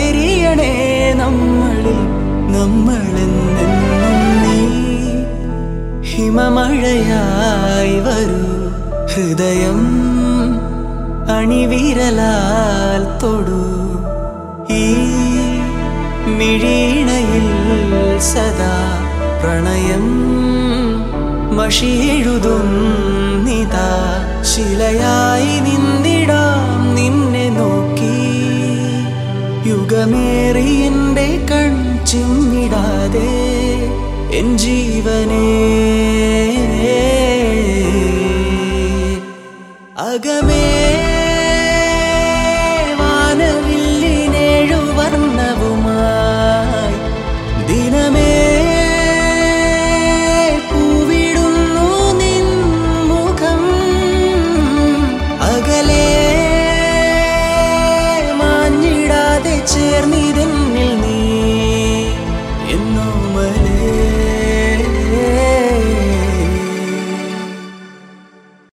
എരിയണേ നമ്മളിൽ നമ്മളെന്നെന്നും നീ ഹിമമഴയായി വരൂ ഹൃദയം അണിവിരലാൽ തൊടൂ ഈ മിഴീണയിൽ സദാ പ്രണയം മഷിയെഴുതും നിതാ ശിലയായി നിന്നിടാം നിന്നെ നോക്കി യുഗമേറി എൻ്റെ കൺ ചിമ്മിടാതെ എൻ ജീവനേ അകമേ